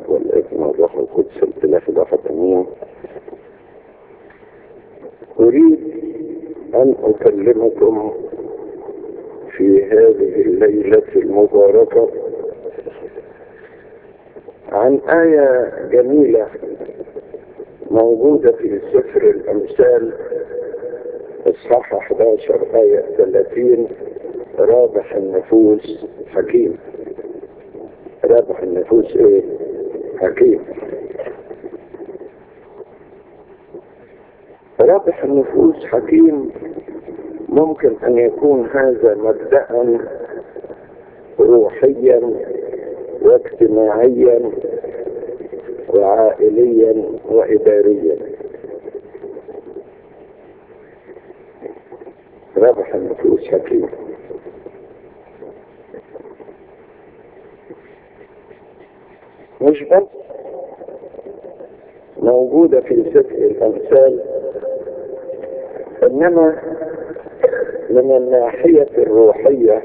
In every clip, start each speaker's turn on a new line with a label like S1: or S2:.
S1: والابن والروح القدس الثلاث ضافة امين اريد ان اكلمكم في هذه الليلة المباركة عن آية جميلة موجودة في سفر الأمثال إصحاح 11 آية 30 رابح النفوس حكيم رابح النفوس إيه؟ حكيم رابح النفوس حكيم ممكن أن يكون هذا مبدأ روحيا واجتماعيا وعائليا وإداريا ربح النفوس حكيم مش بس موجودة في سفر الأمثال إنما من الناحية الروحية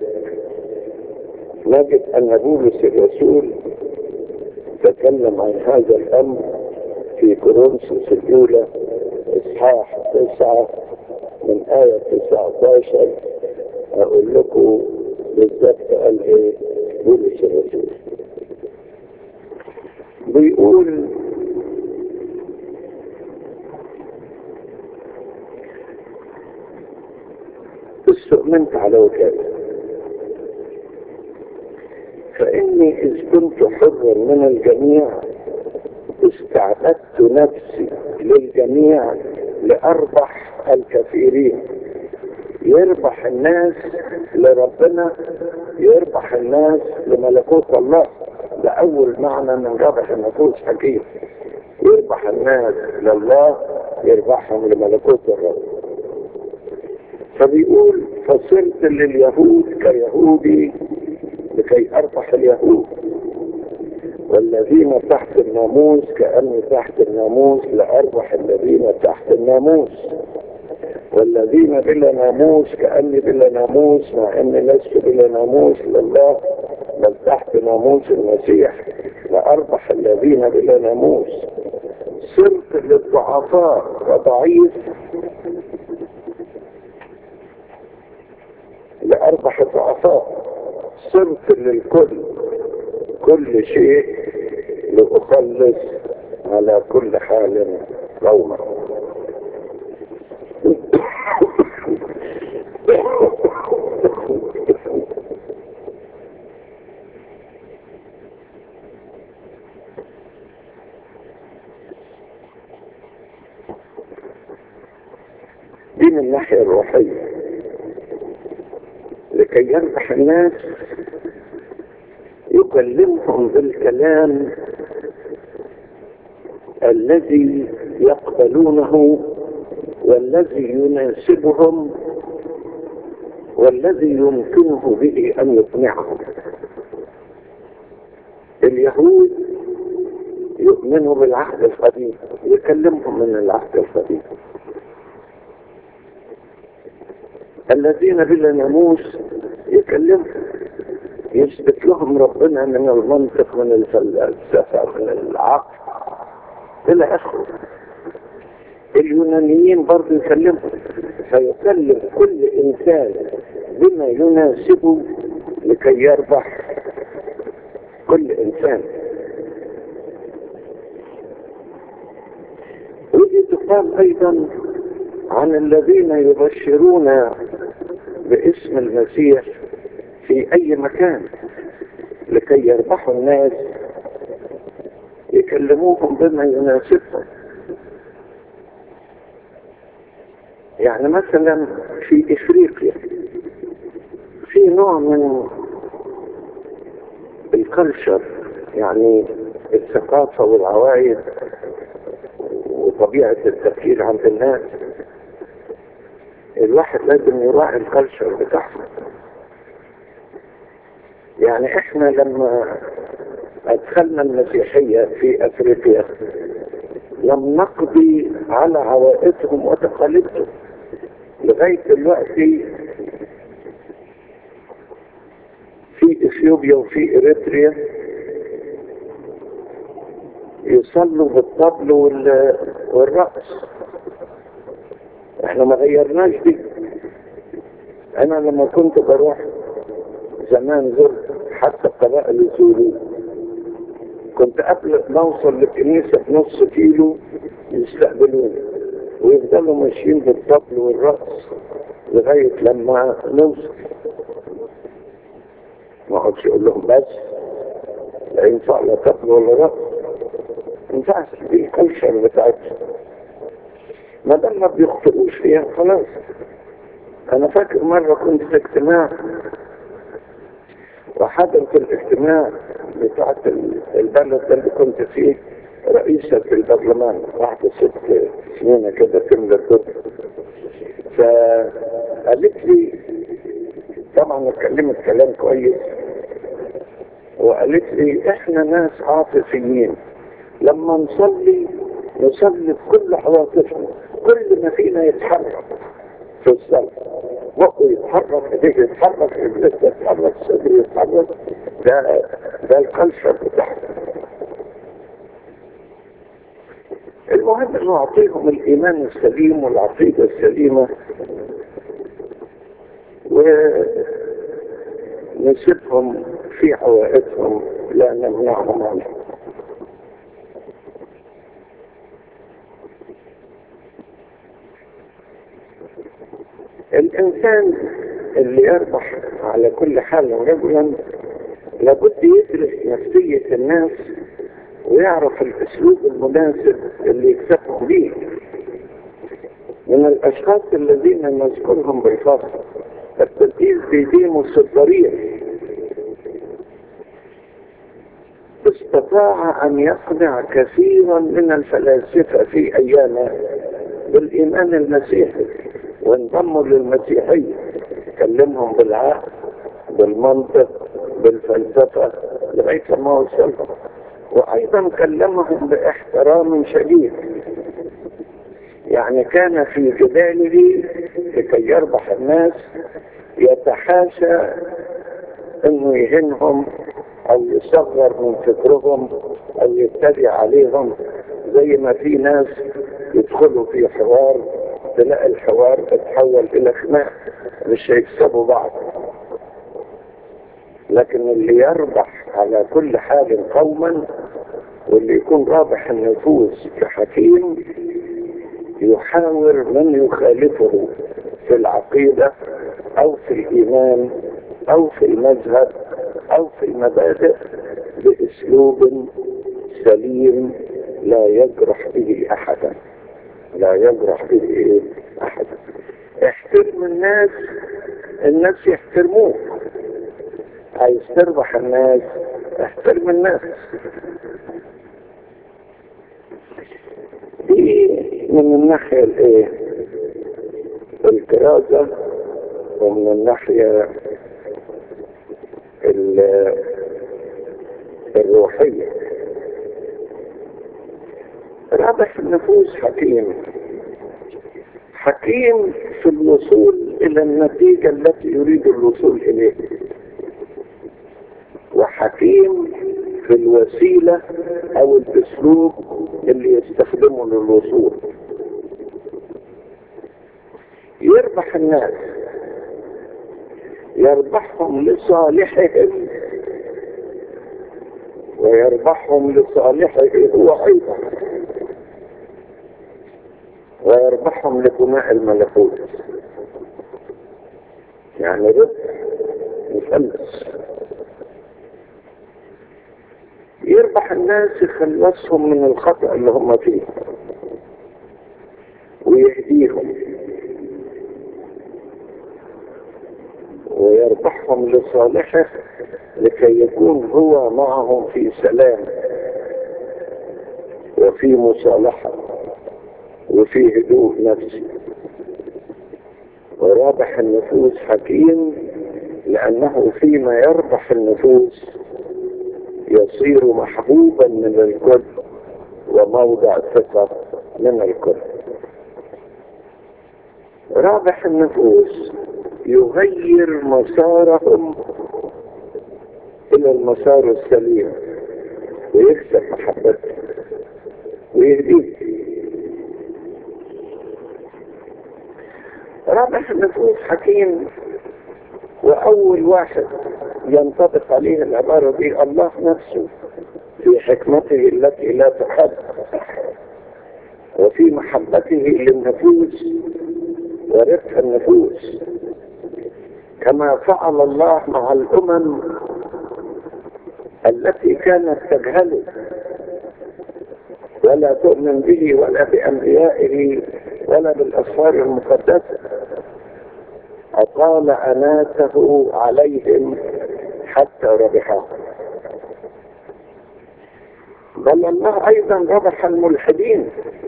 S1: نجد أن بولس الرسول تكلم عن هذا الأمر في كورنثوس الأولى إصحاح تسعة من آية 19 أقول لكم بالذات قال إيه بولس الرسول بيقول استؤمنت على وكالة فإني إذ كنت حرا من الجميع استعبدت نفسي للجميع لأربح الكثيرين يربح الناس لربنا يربح الناس لملكوت الله ده أول معنى من ربح النفوس حكيم يربح الناس لله يربحهم لملكوت الرب فبيقول فصرت لليهود كيهودي لكي أربح اليهود والذين تحت الناموس كأني تحت الناموس لأربح الذين تحت الناموس والذين بلا ناموس كأني بلا ناموس مع أني لست بلا ناموس لله بل تحت ناموس المسيح لأربح الذين بلا ناموس صرت للضعفاء وضعيف لأربح الضعفاء صرت للكل كل شيء لأخلص على كل حال قوما دي من الناحية الروحية لكي يربح الناس يكلمهم بالكلام الذي يقبلونه والذي يناسبهم والذي يمكنه به أن يقنعهم اليهود يؤمنوا بالعهد القديم يكلمهم من العهد القديم الذين بلا ناموس يكلمهم يثبت لهم ربنا من المنطق من الفلسفة من العقل إلى آخره اليونانيين برضه يكلمهم فيكلم كل إنسان بما يناسبه لكي يربح كل إنسان ودي تقال أيضا عن الذين يبشرون باسم المسيح في أي مكان لكي يربحوا الناس يكلموهم بما يناسبهم يعني مثلا في افريقيا في نوع من الكلتشر يعني الثقافة والعوايد وطبيعة التفكير عند الناس الواحد لازم يراعي الكلتشر بتاعهم يعني احنا لما ادخلنا المسيحية في افريقيا لم نقضي على عوائدهم وتقاليدهم لغاية دلوقتي في اثيوبيا وفي اريتريا يصلوا بالطبل وال... والرقص احنا ما غيرناش دي انا لما كنت بروح زمان زرت حتى القبائل السورية كنت قبل ما اوصل للكنيسة بنص كيلو يستقبلوني ويفضلوا ماشيين بالطبل والرقص لغاية لما نوصل ما اقعدش اقول لهم بس لا ينفع لا طبل ولا رقص ما ينفعش دي الكلشر بتاعتهم ما دام ما بيخطئوش فيها خلاص انا فاكر مرة كنت في اجتماع وحضرت الاجتماع بتاعت البلد اللي كنت فيه رئيسة البرلمان واحدة ست سنين كده تملى الدب فقالت لي طبعا اتكلمت كلام كويس وقالت لي احنا ناس عاطفيين لما نصلي نصلي بكل عواطفنا كل ما فينا يتحرك في الصلاة بقه يتحرك ايديه يتحرك رجليه يتحرك صدره يتحرك ده ده الكلشر بتاعنا المهم انه نعطيهم الايمان السليم والعقيده السليمه ونسيبهم في عوائدهم لا نمنعهم عنها الإنسان اللي يربح على كل حال رجلا لابد يدرس نفسية الناس ويعرف الأسلوب المناسب اللي يكسبهم به من الأشخاص الذين نذكرهم بالفصل التدريس بديموس الضرير استطاع أن يقنع كثيرا من الفلاسفة في أيامه بالإيمان المسيحي وانضموا للمسيحية كلمهم بالعقل بالمنطق بالفلسفة لغاية ما وصلوا وأيضا كلمهم باحترام شديد يعني كان في جداله لكي يربح الناس يتحاشى انه يهنهم او يصغر من فكرهم او يتبع عليهم زي ما في ناس يدخلوا في حوار تلاقي الحوار اتحول الى خناق مش هيكسبوا بعض لكن اللي يربح على كل حال قوما واللي يكون رابح النفوس كحكيم يحاور من يخالفه في العقيدة او في الايمان او في المذهب او في المبادئ باسلوب سليم لا يجرح به احدا لا يجرح به احدا احترم الناس الناس يحترموك عايز تربح الناس احترم الناس دي من الناحية الايه الكرازة ومن الناحية الروحية رابح النفوس حكيم حكيم في الوصول الى النتيجة التي يريد الوصول اليها وحكيم في الوسيلة او الاسلوب اللي يستخدمه للوصول يربح الناس يربحهم لصالحهم ويربحهم لصالحه هو ايضا ويربحهم لبناء الملكوت يعني ربح مثلث يربح الناس يخلصهم من الخطأ اللي هم فيه ويهديهم ويربحهم لصالحه لكي يكون هو معهم في سلام وفي مصالحة وفي هدوء نفسي ورابح النفوس حكيم لأنه فيما يربح النفوس يصير محبوبا من الكل وموضع ثقة من الكل رابح النفوس يغير مسارهم الى المسار السليم ويكسب محبتهم ويهديه رابح النفوس حكيم وأول واحد ينطبق عليه العبارة دي الله نفسه في حكمته التي لا تحد وفي محبته للنفوس ورفع النفوس كما فعل الله مع الأمم التي كانت تجهله ولا تؤمن به ولا بأنبيائه ولا بالأسفار المقدسة أطال أناته عليهم حتى ربحهم بل الله أيضا ربح الملحدين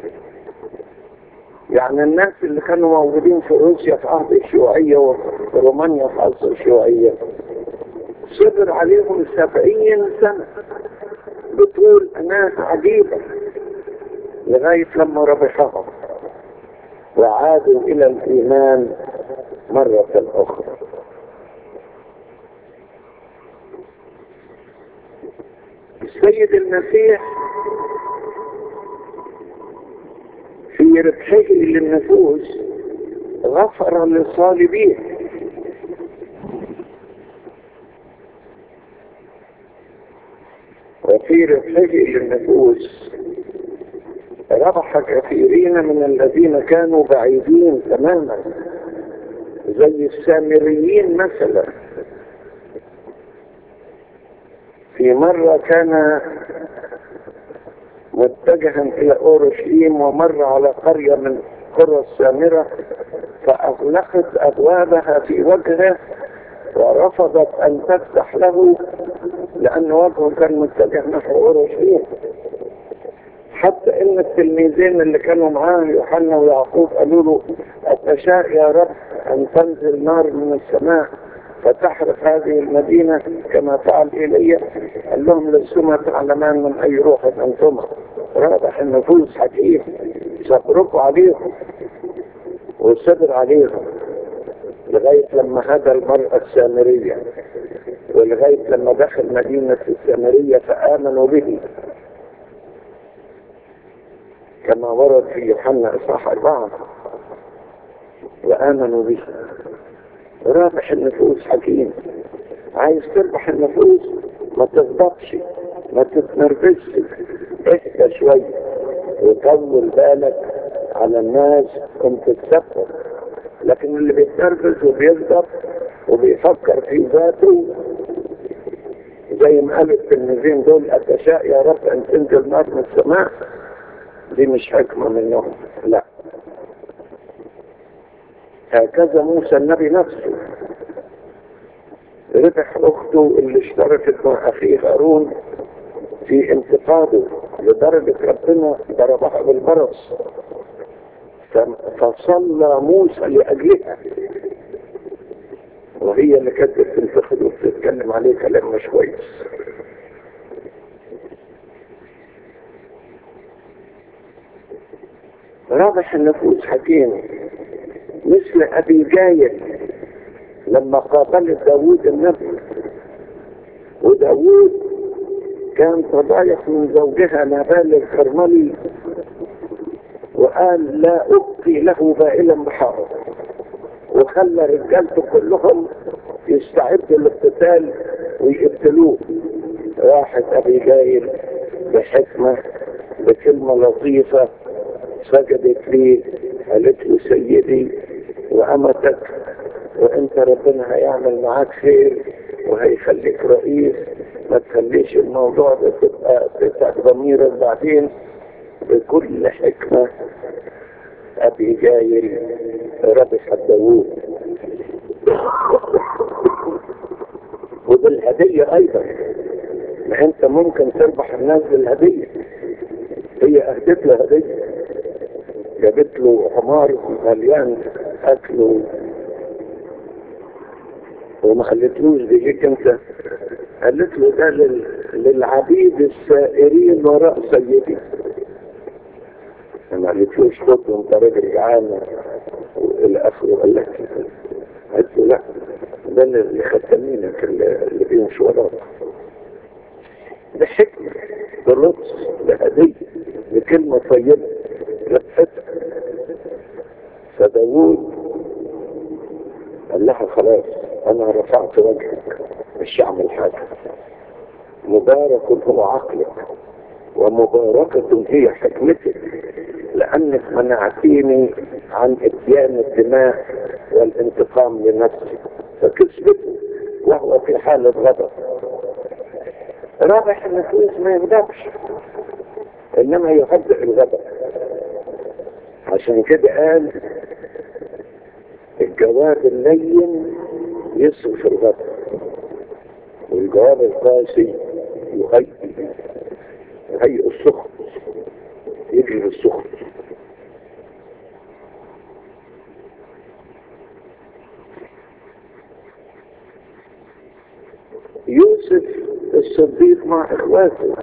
S1: يعني الناس اللي كانوا موجودين في روسيا في عهد الشيوعية وفي رومانيا في عصر الشيوعية صبر عليهم سبعين سنة بطول أناس عجيبة لغاية لما ربحهم وعادوا إلى الإيمان مرة أخرى السيد المسيح في ربحه للنفوس غفر للصالبين وفي ربحه للنفوس ربح كثيرين من الذين كانوا بعيدين تماما زي السامريين مثلا في مرة كان متجها إلى أورشليم ومر على قرية من قرى السامرة فأغلقت أبوابها في وجهه ورفضت أن تفتح له لأن وجهه كان متجه نحو أورشليم حتى ان التلميذين اللي كانوا معاه يوحنا ويعقوب قالوا له التشاء يا رب ان تنزل نار من السماء فتحرق هذه المدينة كما فعل إيليا قال لهم لستما تعلمان من أي روح أنتما رابح النفوس حكيم صبركوا عليهم والصبر عليهم لغاية لما هدى المرأة السامرية ولغاية لما دخل مدينة السامرية فآمنوا به كما ورد في يوحنا إصحاح أربعة وآمنوا به رابح النفوس حكيم عايز تربح النفوس ما تغضبش ما تتنرفزش اهدى شوية وطول بالك على الناس كنت تسفر لكن اللي بيتنرفز وبيغضب وبيفكر في ذاته زي ما قال التلميذين دول أتشاء يا رب أن تنزل نار من السماء دي مش حكمة منهم لا هكذا موسى النبي نفسه ربح اخته اللي اشتركت مع اخيه هارون في انتقاده لدرجة ربنا ضربها بالبرص فصلى موسى لأجلها وهي اللي كانت بتنتقد وبتتكلم عليه كلام مش كويس رابح النفوس حكيم مثل أبي جايل لما قابلت داوود النبي وداوود كان تضايق من زوجها نابال الكرملي وقال لا أبقي له بائلا بحاره وخلى رجالته كلهم يستعدوا للقتال ويقتلوه راحت أبي جايل بحكمة بكلمة لطيفة سجدت لي قالت له سيدي وأمتك وانت ربنا هيعمل معاك خير وهيخليك رئيس ما تخليش الموضوع ده تبقى تتعب ضميرك بعدين بكل حكمة أبي جايل ربح داوود وبالهدية أيضا ما أنت ممكن تربح الناس بالهدية هي أهدت له هدية جابت له حمار مليان أكل وما قالتلوش بيجيك انت قالت له ده لل... للعبيد السائرين وراء سيدي ما قالتلوش خد وانت راجل جعان والى اخره قال لك قالت له لا ده اللي ختمينك اللي بيمشي وراك بحكمة بلطف بهدية بكلمة طيبة رفتها فداوود قال لها خلاص انا رفعت وجهك مش هعمل حاجة مبارك هو عقلك ومباركة هي حكمتك لأنك منعتيني عن اتيان الدماء والانتقام لنفسي فكسبته وهو في حالة غضب رابح النفوس ما يغضبش انما يهدئ الغضب عشان كده قال الجواب اللين يصرف الغضب والجواب القاسي يهيئ يهيئ السخط يجلب السخط يوسف الصديق مع اخواته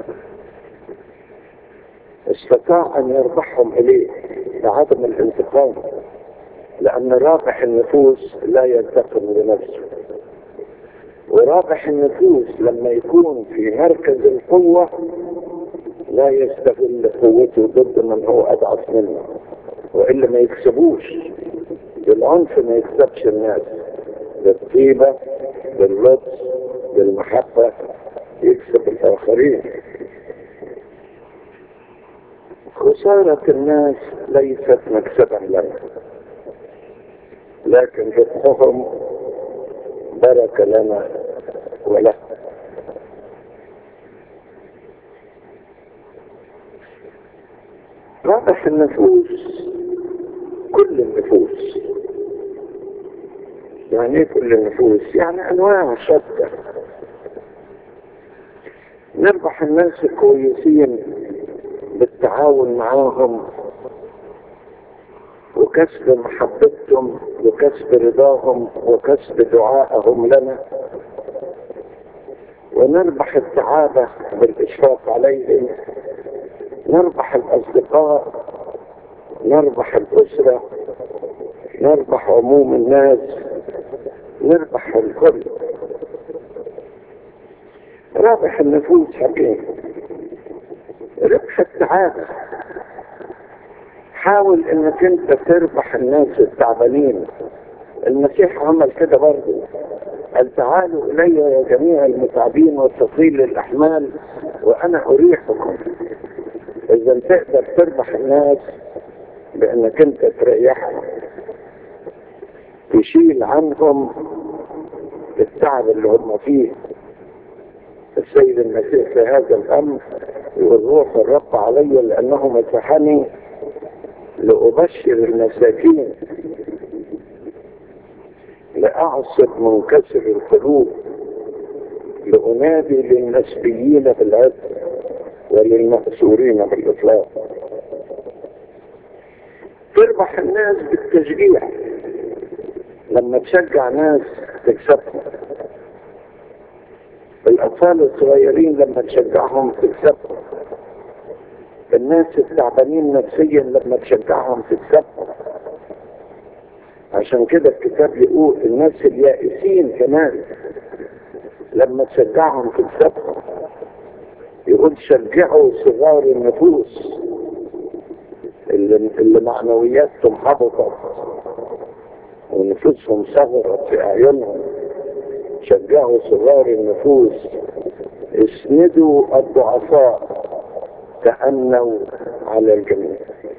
S1: استطاع ان يربحهم اليه بعدم الانتقام لان رابح النفوس لا ينتقم لنفسه ورابح النفوس لما يكون في مركز القوة لا يستغل قوته ضد من هو اضعف منه والا ما يكسبوش بالعنف ما يكسبش الناس بالطيبة باللطف بالمحبة يكسب الاخرين خسارة الناس ليست مكسبا لنا لكن ربحهم بركة لنا وله رابح النفوس كل النفوس يعني ايه كل النفوس يعني انواع شتى نربح الناس الكويسين بالتعاون معاهم وكسب محبتهم وكسب رضاهم وكسب دعائهم لنا ونربح السعادة بالإشفاق عليهم نربح الأصدقاء نربح الأسرة نربح عموم الناس نربح الكل رابح النفوس حقيقي ربح السعادة حاول انك انت تربح الناس التعبانين المسيح عمل كده برضه قال تعالوا الي يا جميع المتعبين والثقيل الاحمال وانا اريحكم اذا تقدر تربح الناس بانك انت تريحهم تشيل عنهم التعب اللي هم فيه السيد المسيح في هذا الامر يقول روح الرب علي لانه مسحني لأبشر المساكين لأعصب منكسر القلوب لأنادي للنسبيين بالعدل وللمأسورين بالإطلاق تربح الناس بالتشجيع لما تشجع ناس تكسبهم الأطفال الصغيرين لما تشجعهم تكسبهم الناس التعبانين نفسيا لما تشجعهم تكسبهم عشان كده الكتاب يقول الناس اليائسين كمان لما تشجعهم تكسبهم يقول شجعوا صغار النفوس اللي, اللي معنوياتهم هبطت ونفوسهم صغرت في اعينهم شجعوا صغار النفوس اسندوا الضعفاء تأنوا على الجميع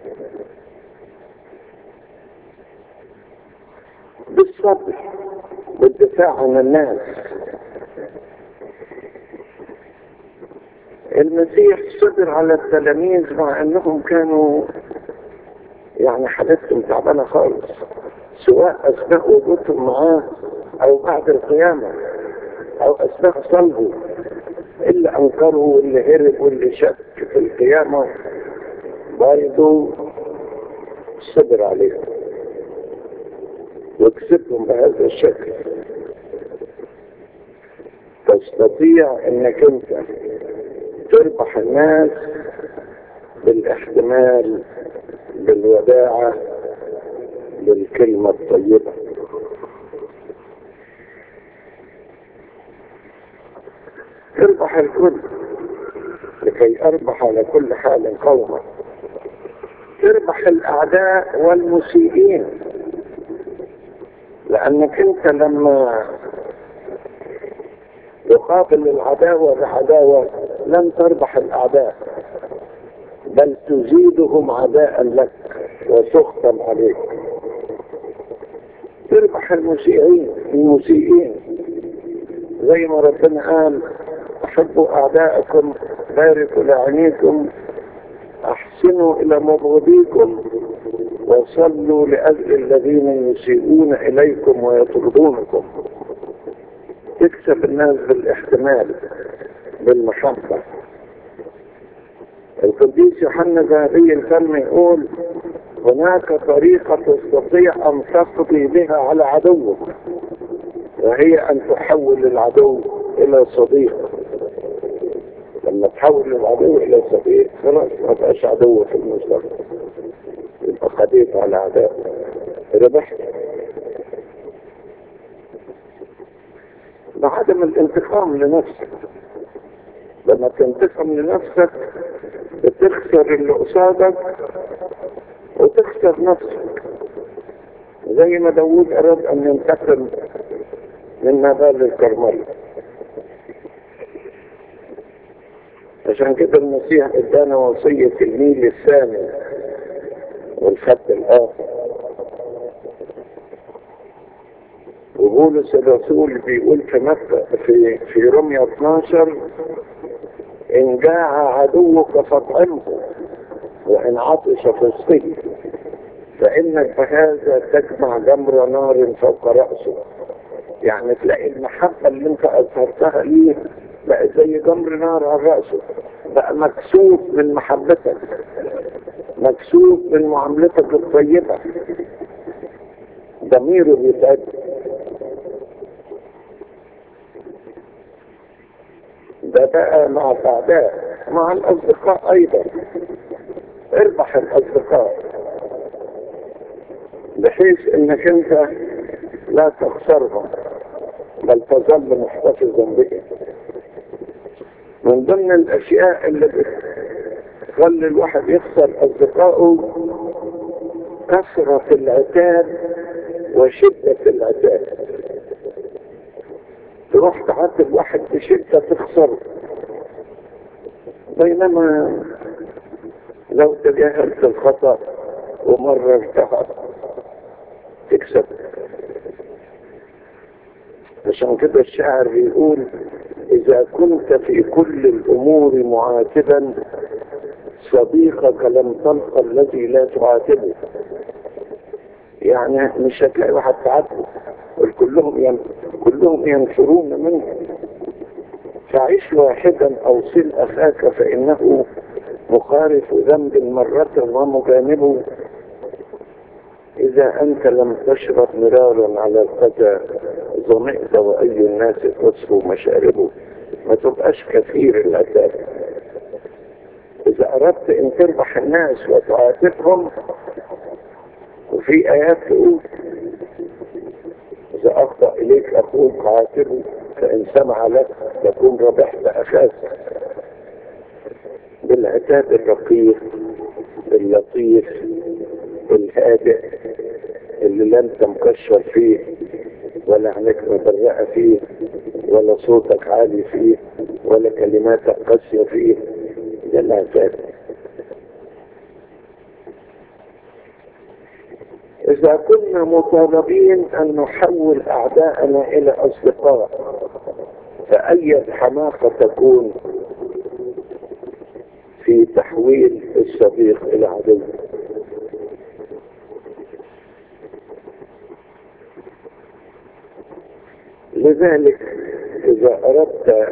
S1: بالصبر بالدفاع عن الناس المسيح صبر على التلاميذ مع انهم كانوا يعني حالتهم تعبانه خالص سواء اثناء وجودهم معاه او بعد القيامه او اثناء صلبه اللي انكروا واللي هرب واللي شك في القيامه برضه صبر عليهم وكسبهم بهذا الشكل تستطيع انك انت تربح الناس بالاحتمال بالوداعة بالكلمة الطيبة تربح الكل لكي أربح على كل حال قوما تربح الأعداء والمسيئين لأنك أنت لما يقابل العداوة بعداوة لن تربح الأعداء بل تزيدهم عداء لك وسخطا عليك تربح المسيئين المسيئين زي ما ربنا قال احبوا اعداءكم باركوا لعينيكم احسنوا الى مبغضيكم وصلوا لاجل الذين يسيئون اليكم ويطردونكم تكسب الناس بالاحتمال بالمحبة القديس يوحنا ذهبي الفم يقول هناك طريقة تستطيع أن تقضي بها على عدوك وهي أن تحول العدو إلى صديق لما تحول العدو إلى صديق خلاص ما بقاش عدو في المستقبل يبقى قضيت على عداء ربحت بعدم الانتقام لنفسك لما تنتقم لنفسك بتخسر اللي قصادك وتخسر نفسك زي ما داوود أراد أن ينتقم من نبال الكرمل عشان كده المسيح ادانا وصية الميل الثاني والخط الآخر وبولس الرسول بيقول في مكة في في رمية 12 إن جاع عدوك فاطعمه وإن عطش فاسقه فإنك بهذا تجمع جمر نار فوق رأسه يعني تلاقي المحبة اللي انت أظهرتها ليه بقت زي جمر نار على رأسه بقى مكسوف من محبتك مكسوف من معاملتك الطيبة ضميره بيتعب ده بقى مع الأعداء مع الأصدقاء أيضا اربح الأصدقاء بحيث انك انت لا تخسرهم بل تظل محتفظا بهم من ضمن الاشياء اللي بتخلي الواحد يخسر اصدقائه كثرة العتاب وشدة العتاب تروح تعاتب واحد بشدة تخسره بينما لو تجاهلت الخطأ ومررتها تكسب عشان كده الشاعر بيقول إذا كنت في كل الأمور معاتبا صديقك لم تلقى الذي لا تعاتبه يعني مش هتلاقي واحد تعاتبه كلهم ين... كلهم ينفرون منه فعيش واحدا أو صل أخاك فإنه مخالف ذنب مرة ومجانبه إذا أنت لم تشرب مرارا على القدى ظمئت وأي الناس تصفو مشاربه ما تبقاش كثير العتاب إذا أردت أن تربح الناس وتعاتبهم وفي آيات تقول إذا أخطأ إليك أخوك عاتبه فإن سمع لك تكون ربحت أخاك بالعتاب الرقيق اللطيف الهادئ اللي لا انت مكشر فيه ولا عينك مبرقه فيه ولا صوتك عالي فيه ولا كلماتك قاسيه فيه ده العتاب إذا كنا مطالبين أن نحول أعداءنا إلى أصدقاء فأي حماقة تكون في تحويل الصديق إلى عدو لذلك إذا أردت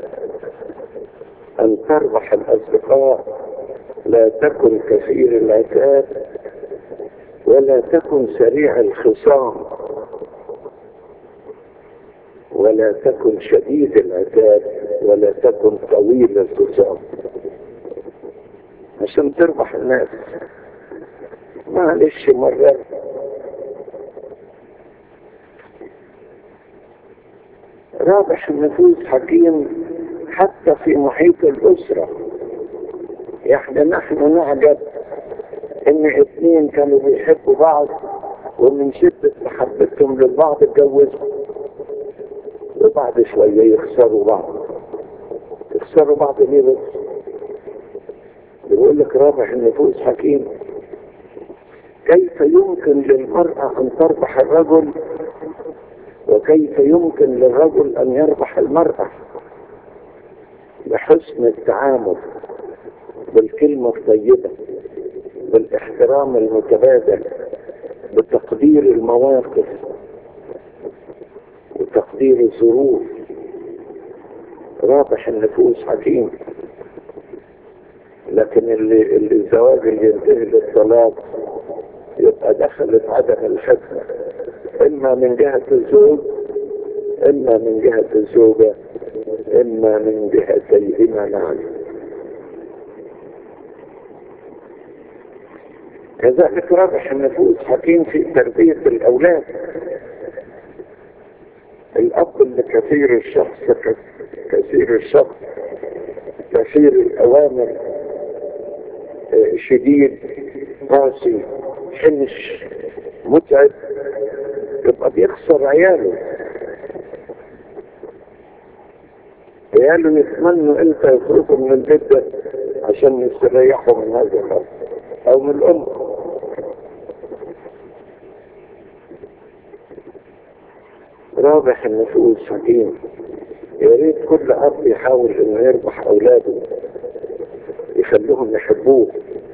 S1: أن تربح الأصدقاء لا تكن كثير العتاب ولا تكن سريع الخصام ولا تكن شديد العتاب ولا تكن طويل الخصام عشان تربح الناس معلش مرة رابح النفوس حكيم حتى في محيط الأسرة يعني نحن نعجب ان اثنين كانوا بيحبوا بعض ومن شدة محبتهم للبعض اتجوزوا وبعد شوية يخسروا بعض يخسروا بعض ليه بس بيقول لك رابح النفوس حكيم كيف يمكن للمرأة ان تربح الرجل وكيف يمكن للرجل ان يربح المرأة بحسن التعامل بالكلمة الطيبة بالاحترام المتبادل بتقدير المواقف وتقدير الظروف رابح النفوس حكيم لكن اللي, اللي الزواج اللي ينتهي للطلاق يبقى دخلت عدم الحكمة اما من جهة الزوج اما من جهة الزوجة اما من جهتيهما معا كذلك رابح النفوس حكيم في تربية الأولاد الأب اللي كثير الشخص كثير الشخص كثير الأوامر شديد قاسي حنش متعب يبقى بيخسر عياله عياله يتمنوا انت يخرجوا من البيت ده عشان يستريحوا من هذا الخط او من الام رابح النفوس حكيم يا ريت كل اب يحاول انه يربح اولاده يخليهم يحبوه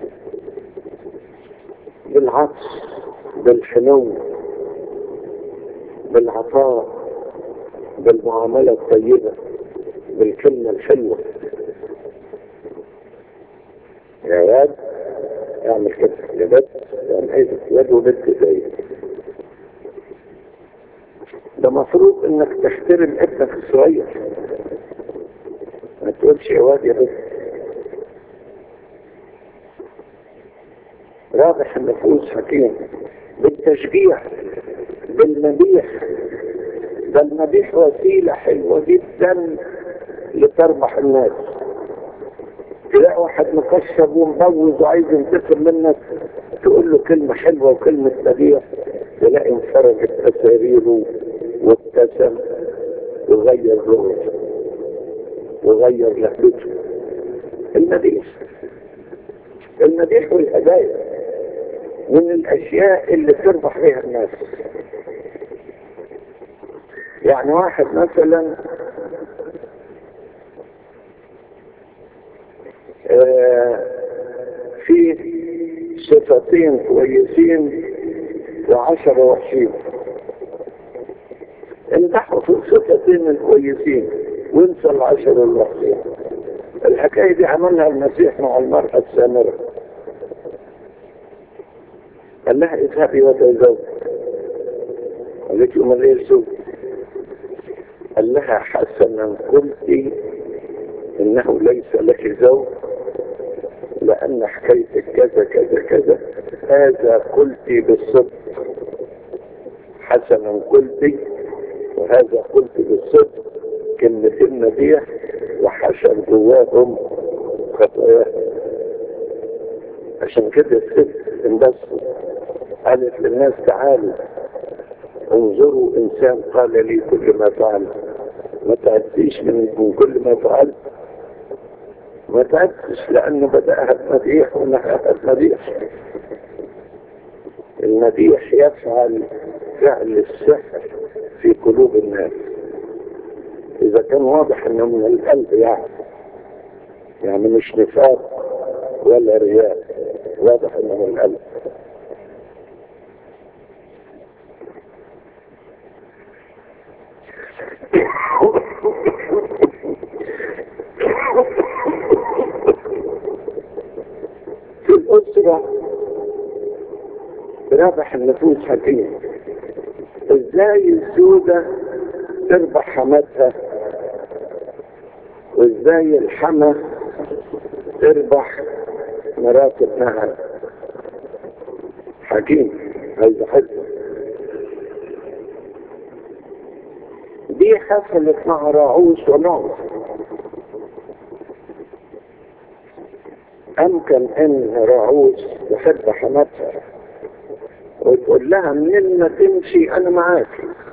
S1: بالعطف بالحنو بالعطاء بالمعاملة الطيبة بالكلمة الحلوة يا واد اعمل كده يا بنت اعمل ايه واد وبنت زي ده مفروض انك تحترم ابنك الصغير ما تقولش يا واد يا بنت رابح النفوس حكيم بالتشجيع بالمديح ده المديح وسيلة حلوة جدا لتربح الناس تلاقي واحد مكشف ومبوز وعايز ينتصر منك تقول له كلمة حلوة وكلمة مديح تلاقي انفرجت تساريره وابتسم وغير رؤيته وغير لهجته المديح المديح والهدايا من الاشياء اللي تربح بها الناس يعني واحد مثلا آه في صفتين كويسين وعشرة وحشين امدحوا في الصفتين الكويسين وانسى العشرة الوحشين الحكاية دي عملها المسيح مع المرأة السامرة قال لها اذهبي وتزوج قالت له من ايه الزوج قال لها حسنا قلت انه ليس لك زوج لان حكايتك كذا كذا كذا هذا قلت بالصدق حسنا قلت وهذا قلت بالصدق كلمتين مديح وحشر جواهم خطاياهم عشان كده الست انبسط قالت للناس تعالوا انظروا انسان قال لي كل ما فعل ما تعديش من, من كل ما فعل ما تعدش لانه بدأها بمديح ونهاها بمديح المديح يفعل فعل السحر في قلوب الناس اذا كان واضح انه من القلب يعني يعني مش نفاق ولا رياء واضح انه من القلب في الأسرة رابح النفوس حكيم ازاي الزوجة تربح حماتها وازاي الحما تربح مرات ابنها حكيم عايز حكمة دي حصلت مع راعوس ونعوس أمكن أن رعوز تحب حماتها وتقول لها منين ما تمشي أنا معاك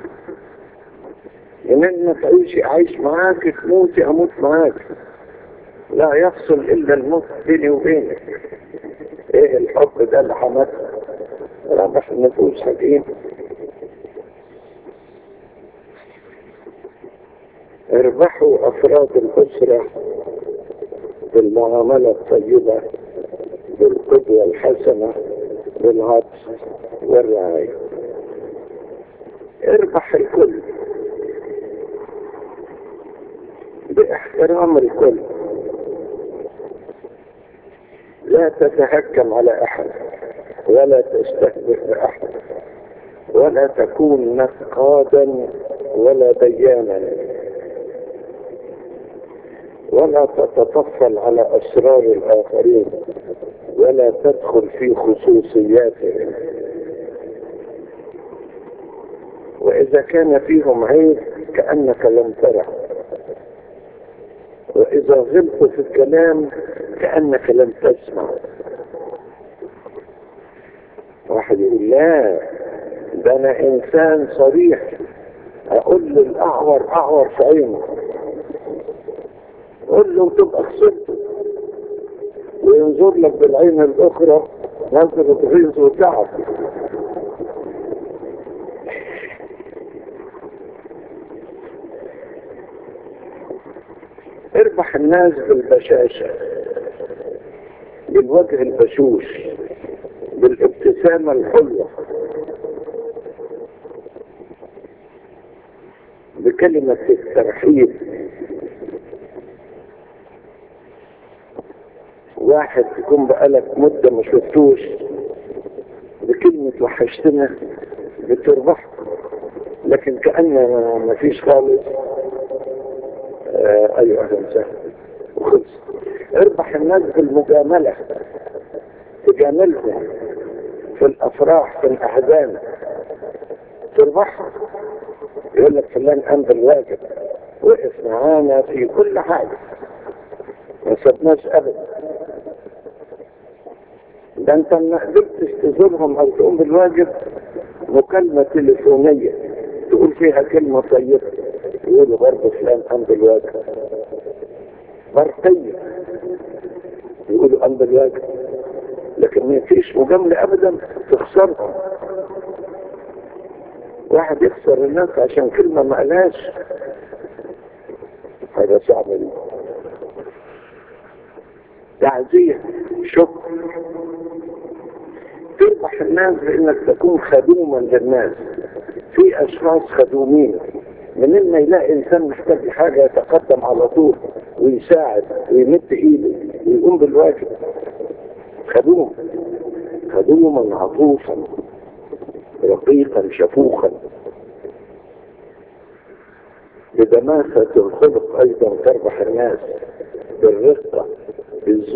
S1: منين ما تعيشي أعيش معاك تموتي أموت معاك لا يحصل إلا الموت بيني وبينك إيه الحب ده لحماتها رابح النفوس حكيم اربحوا أفراد الأسرة بالمعاملة الطيبة بالقدوة الحسنة بالعطف والرعاية اربح الكل باحترام الكل لا تتهكم على احد ولا تستهزئ باحد ولا تكون نقادا ولا ديانا ولا تتطفل على اسرار الاخرين ولا تدخل في خصوصياتهم واذا كان فيهم عيب كانك لم تره واذا غلطوا في الكلام كانك لم تسمع واحد يقول لا ده انا انسان صريح اقول للاعور اعور في عينه قول له تبقى خسرته وينظر لك بالعين الاخرى نظرة غيظ وتعب اربح الناس بالبشاشة بالوجه البشوش بالابتسامة الحلوة بكلمة الترحيب واحد تكون بقالك مدة ما شفتوش بكلمة وحشتنا بتربح لكن كأن ما فيش خالص آه ايوه اهلا وسهلا وخلص اربح الناس بالمجاملة تجاملهم في الافراح في الاحزان تربحهم يقول لك فلان قام بالواجب وقف معانا في كل حاجة ما سبناش ابدا ده انت ما قدرتش تزورهم او تقوم بالواجب مكالمة تليفونية تقول فيها كلمة طيبة يقولوا برضه فلان قام بالواجب برقية يقولوا قام بالواجب لكن ما فيش مجاملة ابدا تخسرهم واحد يخسر الناس عشان كلمة ما قالهاش هذا صعب لي تعزية شكر تربح الناس بانك تكون خدوما للناس في اشخاص خدومين من ما يلاقي انسان محتاج حاجة يتقدم على طول ويساعد ويمد ايده ويقوم بالواجب خدوم خدوما عطوفا رقيقا شفوخا بدماسة الخلق ايضا تربح الناس بالرقة بالذوق